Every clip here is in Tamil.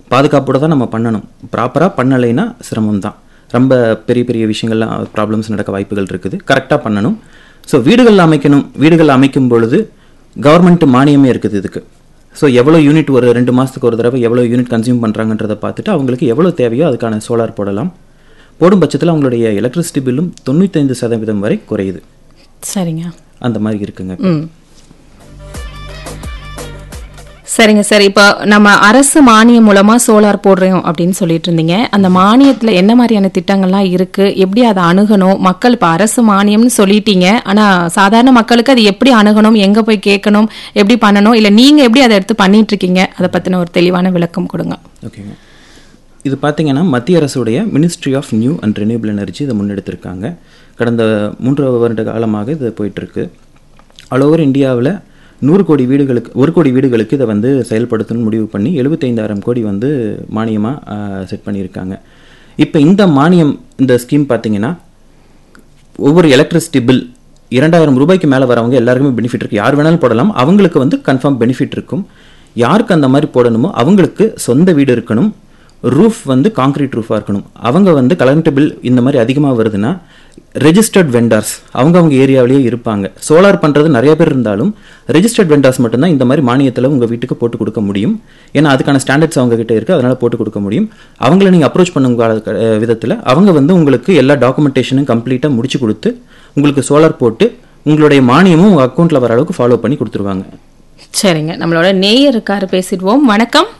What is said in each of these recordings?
பாதுகாப்போட தான் நம்ம பண்ணணும் ப்ராப்பராக பண்ணலைன்னா சிரமம் தான் ரொம்ப பெரிய பெரிய விஷயங்கள்லாம் ப்ராப்ளம்ஸ் நடக்க வாய்ப்புகள் இருக்குது கரெக்டாக பண்ணணும் ஸோ வீடுகள் அமைக்கணும் வீடுகள் அமைக்கும் பொழுது கவர்மெண்ட் மானியமே இருக்குது இதுக்கு ஸோ எவ்வளோ யூனிட் ஒரு ரெண்டு மாதத்துக்கு ஒரு தடவை எவ்வளோ யூனிட் கன்சியூம் பண்ணுறாங்கன்றதை பார்த்துட்டு அவங்களுக்கு எவ்வளோ தேவையோ அதுக்கான சோலார் போடலாம் போடும் பட்சத்தில் அவங்களுடைய எலக்ட்ரிசிட்டி பில்லும் தொண்ணூத்தைந்து சதவீதம் வரை குறையுது சரிங்க அந்த மாதிரி இருக்குங்க ம் சரிங்க சார் இப்போ நம்ம அரசு மானியம் மூலமா சோலார் போடுறோம் அப்படின்னு சொல்லிட்டு இருந்தீங்க அந்த மானியத்துல என்ன மாதிரியான திட்டங்கள்லாம் இருக்கு எப்படி அதை அணுகணும் மக்கள் இப்ப அரசு மானியம்னு சொல்லிட்டீங்க ஆனா சாதாரண மக்களுக்கு அது எப்படி அணுகணும் எங்க போய் கேட்கணும் எப்படி பண்ணணும் இல்ல நீங்க எப்படி அதை எடுத்து பண்ணிட்டு இருக்கீங்க அதை பத்தின ஒரு தெளிவான விளக்கம் கொடுங்க ஓகேங்க இது பார்த்தீங்கன்னா மத்திய அரசுடைய ministry of new and renewable energy இதை முன்னெடுத்திருக்காங்க கடந்த மூன்று வருட காலமாக இது போயிட்டுருக்கு ஆல் ஓவர் இந்தியாவில் நூறு கோடி வீடுகளுக்கு ஒரு கோடி வீடுகளுக்கு இதை வந்து செயல்படுத்தணும்னு முடிவு பண்ணி எழுபத்தைந்தாயிரம் கோடி வந்து மானியமாக செட் பண்ணியிருக்காங்க இப்போ இந்த மானியம் இந்த ஸ்கீம் பார்த்தீங்கன்னா ஒவ்வொரு எலக்ட்ரிசிட்டி பில் இரண்டாயிரம் ரூபாய்க்கு மேலே வரவங்க எல்லாருக்குமே பெனிஃபிட் இருக்குது யார் வேணாலும் போடலாம் அவங்களுக்கு வந்து கன்ஃபார்ம் பெனிஃபிட் இருக்கும் யாருக்கு அந்த மாதிரி போடணுமோ அவங்களுக்கு சொந்த வீடு இருக்கணும் ரூஃப் வந்து காங்க்ரீட் ரூஃபாக இருக்கணும் அவங்க வந்து கரண்ட் பில் இந்த மாதிரி அதிகமாக வருதுன்னா ரெஜிஸ்டர்ட் வெண்டார்ஸ் அவங்க அவங்க ஏரியாவிலேயே இருப்பாங்க சோலார் பண்ணுறது நிறைய பேர் இருந்தாலும் ரெஜிஸ்டர்ட் வெண்டார்ஸ் மட்டும்தான் இந்த மாதிரி மானியத்தில் உங்கள் வீட்டுக்கு போட்டு கொடுக்க முடியும் ஏன்னா அதுக்கான ஸ்டாண்டர்ட்ஸ் அவங்க கிட்ட இருக்குது அதனால் போட்டு கொடுக்க முடியும் அவங்கள நீங்கள் அப்ரோச் பண்ணும் விதத்தில் அவங்க வந்து உங்களுக்கு எல்லா டாக்குமெண்டேஷனும் கம்ப்ளீட்டாக முடிச்சு கொடுத்து உங்களுக்கு சோலார் போட்டு உங்களுடைய மானியமும் உங்கள் அக்கௌண்ட்டில் வர அளவுக்கு ஃபாலோ பண்ணி கொடுத்துருவாங்க சரிங்க நம்மளோட நேயர் இருக்காரு பேசிடுவோம் வணக்கம்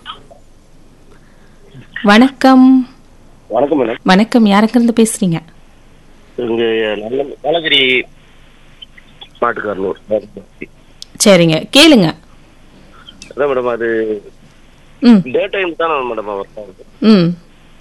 வணக்கம் வணக்கம் மேடம் வணக்கம் யாருக்கிருந்து பேசுறீங்க இங்க நல்ல நீலகிரி மாட்டுக்காரனூர் சரிங்க கேளுங்க அதான் மேடம் அது ம் டே டைம் தான் மேடம் ஒர்க் ஆகுது ம்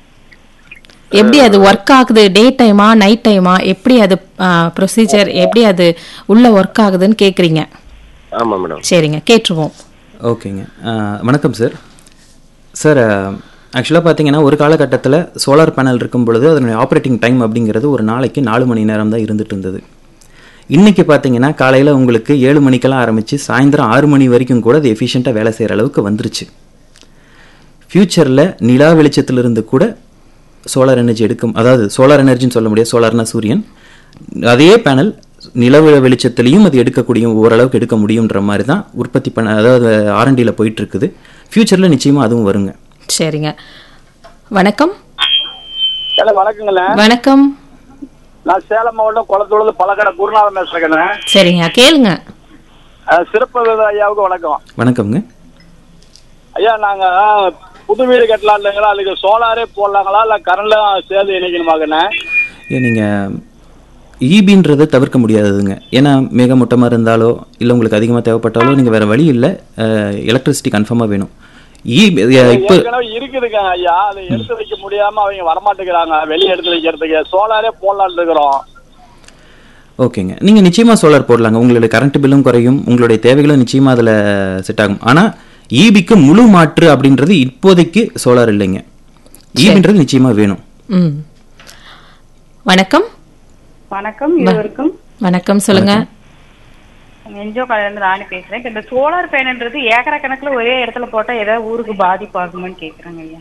எப்படி அது ஒர்க் ஆகுது டே டைமா நைட் டைமா எப்படி அது ப்ரொசீஜர் எப்படி அது உள்ள ஒர்க் ஆகுதுன்னு கேக்குறீங்க ஆமா மேடம் சரிங்க கேட்டுருவோம் ஓகேங்க அஹ், வணக்கம் சார் சார் ஆக்சுவலாக பார்த்தீங்கன்னா ஒரு காலகட்டத்தில் சோலார் பேனல் இருக்கும் பொழுது அதனுடைய ஆப்ரேட்டிங் டைம் அப்படிங்கிறது ஒரு நாளைக்கு நாலு மணி நேரம் தான் இருந்துட்டு இருந்தது இன்றைக்கி பார்த்தீங்கன்னா காலையில் உங்களுக்கு ஏழு மணிக்கெல்லாம் ஆரம்பித்து சாயந்தரம் ஆறு மணி வரைக்கும் கூட அது எஃபிஷியண்ட்டாக வேலை செய்கிற அளவுக்கு வந்துருச்சு ஃப்யூச்சரில் நிலா வெளிச்சத்திலிருந்து கூட சோலார் எனர்ஜி எடுக்கும் அதாவது சோலார் எனர்ஜின்னு சொல்ல முடியாது சோலார்னா சூரியன் அதே பேனல் நிலவு வெளிச்சத்திலையும் அது எடுக்கக்கூடிய ஓரளவுக்கு எடுக்க முடியுன்ற மாதிரி தான் உற்பத்தி பண்ண அதாவது ஆர்என்டியில் போயிட்டு இருக்குது ஃப்யூச்சரில் நிச்சயமாக அதுவும் வருங்க சரிங்க வணக்கம் ஹலோ வணக்கங்களே வணக்கம் நான் சேலம் மாவட்டம் குளத்தூர்ல பழக்கடை குருநாதன் பேசுறேங்க சரிங்க கேளுங்க சிறப்பு விருது ஐயாவுக்கு வணக்கம் வணக்கம்ங்க ஐயா நாங்க புது வீடு கட்டலாம் இல்லைங்களா அதுக்கு சோலாரே போடலாங்களா இல்ல கரண்ட்ல சேர்ந்து இணைக்கணுமாங்கண்ணே ஏன் நீங்கள் ஈபின்றதை தவிர்க்க முடியாததுங்க ஏன்னா மேகமூட்டமாக இருந்தாலோ இல்லை உங்களுக்கு அதிகமாக தேவைப்பட்டாலோ நீங்கள் வேறு வழி இல்லை எலக்ட்ரிசிட்டி கன்ஃபார்மாக வேணும் ஈ இப்போ ஏற்கனவே இருக்குதுங்க ஐயா அதை எடுத்து வைக்க முடியாம அவங்க வரமாட்டேங்கிறாங்க வெளியே எடுத்து வைக்கிறதுக்கு சோலாரே போடலாம்னு இருக்கிறோம் ஓகேங்க நீங்கள் நிச்சயமாக சோலார் போடலாங்க உங்களுடைய கரண்ட் பில்லும் குறையும் உங்களுடைய தேவைகளும் நிச்சயமாக அதில் செட் ஆகும் ஆனால் ஈபிக்கு முழு மாற்று அப்படின்றது இப்போதைக்கு சோலார் இல்லைங்க ஈபின்றது நிச்சயமாக வேணும் ம் வணக்கம் வணக்கம் இருவருக்கும் வணக்கம் சொல்லுங்க என்ஜோ கடையில ராணி பேசுறேன் இப்ப இந்த சோலார் பேனல்ன்றது ஏக்கர கணக்குல ஒரே இடத்துல போட்டா ஏதாவது ஊருக்கு பாதிப்பு ஆகுமான்னு கேக்குறாங்க ஐயா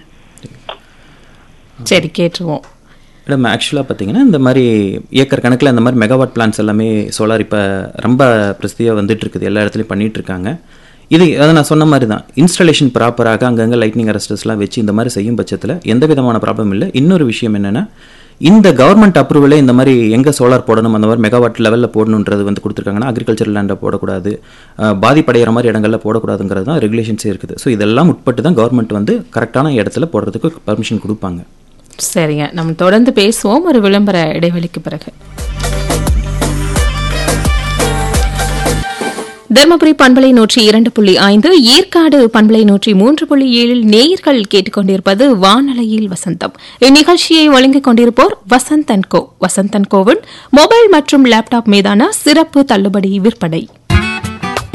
சரி கேட்டுருவோம் மேடம் ஆக்சுவலாக பார்த்தீங்கன்னா இந்த மாதிரி ஏக்கர் கணக்கில் இந்த மாதிரி மெகாவாட் பிளான்ஸ் எல்லாமே சோலார் இப்போ ரொம்ப பிரசித்தியாக வந்துட்டு இருக்குது எல்லா இடத்துலையும் பண்ணிட்டு இருக்காங்க இது அதை நான் சொன்ன மாதிரி தான் இன்ஸ்டாலேஷன் ப்ராப்பராக அங்கங்கே லைட்னிங் அரஸ்டர்ஸ்லாம் வச்சு இந்த மாதிரி செய்யும் பட்சத்தில் எந்த விதமான ப்ராப்ளம் இல்லை இன்னொரு விஷயம் என்னென்னா இந்த கவர்மெண்ட் அப்ரூவலே இந்த மாதிரி எங்கே சோலார் போடணும் அந்த மாதிரி மெகாவாட் லெவலில் போடணுன்றது வந்து கொடுத்துருக்காங்கன்னா அக்ரிகல்ச்சர் லேண்டில் போடக்கூடாது அஹ், பாதிப்படைகிற மாதிரி இடங்களில் போடக்கூடாதுங்கிறது தான் ரெகுலேஷன்ஸே இருக்குது ஸோ இதெல்லாம் உட்பட்டு தான் கவர்மெண்ட் வந்து கரெக்டான இடத்துல போடுறதுக்கு பர்மிஷன் கொடுப்பாங்க சரிங்க நம்ம தொடர்ந்து பேசுவோம் ஒரு விளம்பர இடைவெளிக்கு பிறகு தர்மபுரி பண்பலை நூற்றி இரண்டு புள்ளி ஐந்து ஏற்காடு பண்பலை நூற்றி மூன்று புள்ளி ஏழில் நேயர்கள் கேட்டுக்கொண்டிருப்பது வானலையில் வசந்தம் இந்நிகழ்ச்சியை வழங்கிக் கொண்டிருப்போர் வசந்தன் கோ வசந்தன் கோவின் மொபைல் மற்றும் லேப்டாப் மீதான சிறப்பு தள்ளுபடி விற்பனை